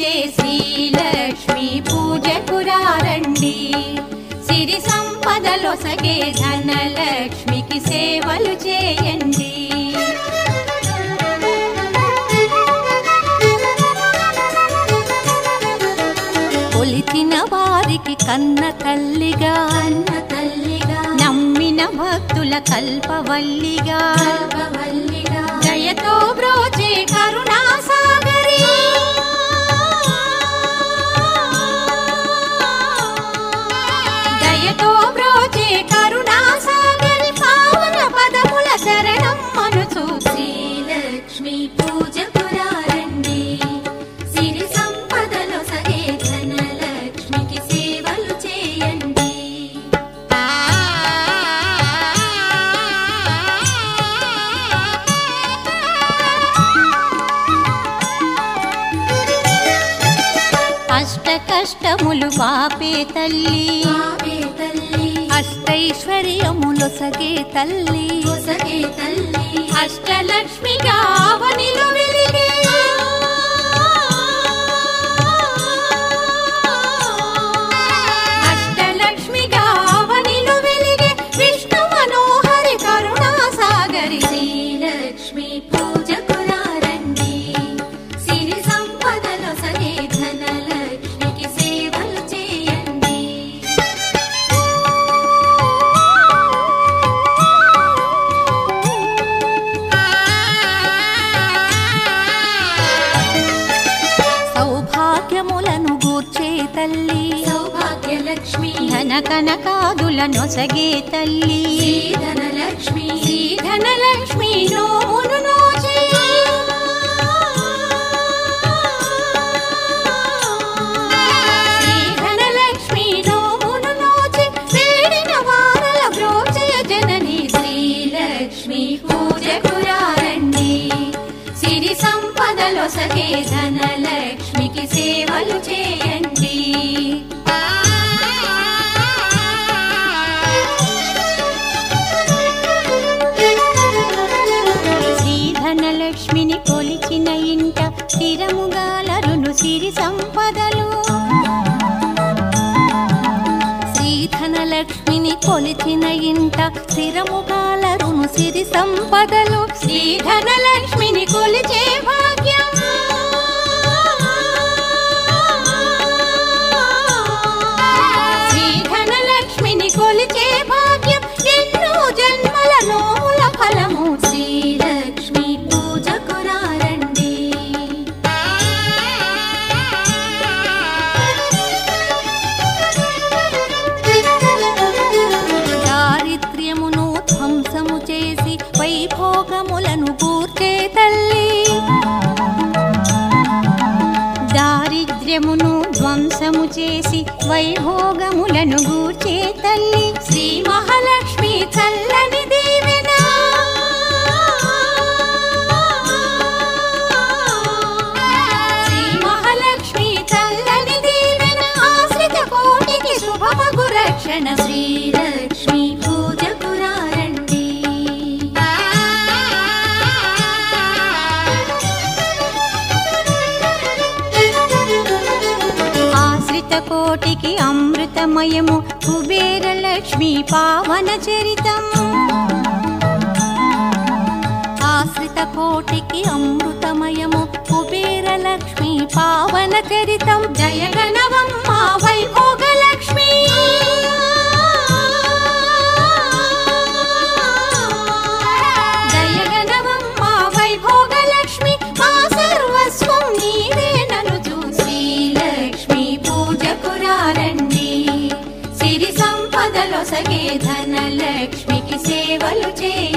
చేసే శ్రీలక్ష్మి పూజకురారండి సిరి సంపదలో సగే ధనలక్ష్మికి సేవలు చేయండి కొలిచిన వారికి కన్న తల్లిగా అన్న తల్లిగా నమ్మిన భక్తుల కల్పవల్లిగా కల్పవల్లిగా దయతో బ్రోచే కరుణా సాగరి దయతో బ్రోచే కరుణా సాగరి పావన పదముల శరణం మనుచు శ్రీలక్ష్మి పూజకురారండి సిరి సంపదలో సగే ధనలక్ష్మికి సేవలు చేయండి అష్ట కష్టములు బాపే తల్లి ఆవే తల్లి అష్టైశ్వర్యములు సగే తల్లి సగే తల్లి అష్టలక్ష్మిగా అవనిలో వెలిగే అష్టలక్ష్మిగా అవనిలో వెలిగే విష్ణు మనోహరి కరుణా సాగరి శ్రీలక్ష్మి పూజకురారండి సిరి సంపదలో సగే ధనలక్ష్మికి సేవలు చేయండి సౌభాగ్యములను గూర్చే తల్లి సౌభాగ్యలక్ష్మి ధన కనకాదుల నొసగే తల్లి శ్రీధనలక్ష్మి ధనలక్ష్మి నోమును నోచే శ్రీధనలక్ష్మి నోమును నోచే వేడిన వారల బ్రోచే జనని శ్రీలక్ష్మి పూజకురారండి సిరి సంపదలో సగే ధనలక్ష్మికి సేవలు చేయండి శ్రీధనలక్ష్మిని కొలిచిన ఇంట స్థిరముగాలరును సిరి సంపదలు శ్రీధనలక్ష్మిని కొలిచిన ఇంట స్థిరముగాలరును సిరి సంపదలు శ్రీధనలక్ష్మిని కొలిచే భాగ్యం శ్రీధనలక్ష్మిని కొలిచే భాగ్యం ఎన్నో జన్మల నోముల ఫలము శ్రీలక్ష్మి పూజకురారండి దారిద్ర్యమును ధ్వంసము చేసి వైభోగములను కూర్చే తల్లి దారిద్ర్యమును ధ్వంసము చేసి వైభోగములను గూర్చే తల్లి శ్రీ మహాలక్ష్మి చల్లని దీవెన శ్రీ మహాలక్ష్మి చల్లని దీవెన ఆశ్రిత కోటికి శుభమగు రక్షణ శ్రీలక్ష్మి పూజకురారండి ఆశ్రిత కోటికి అమృతమయము కుబేర లక్ష్మి పావన చరితం ఆశ్రిత కోటికి అమృతమయము కుబేర లక్ష్మి పావన చరితం జయగణవమ్మ వైభోగ లక్ష్మి జయగణవమ్మ వైభోగ లక్ష్మి మా సర్వస్వం నీవే నన్ను చూసి శ్రీలక్ష్మి పూజకురారండి సిరి సంపదలో సగే ధనలక్ష్మికి సేవలు చేయండి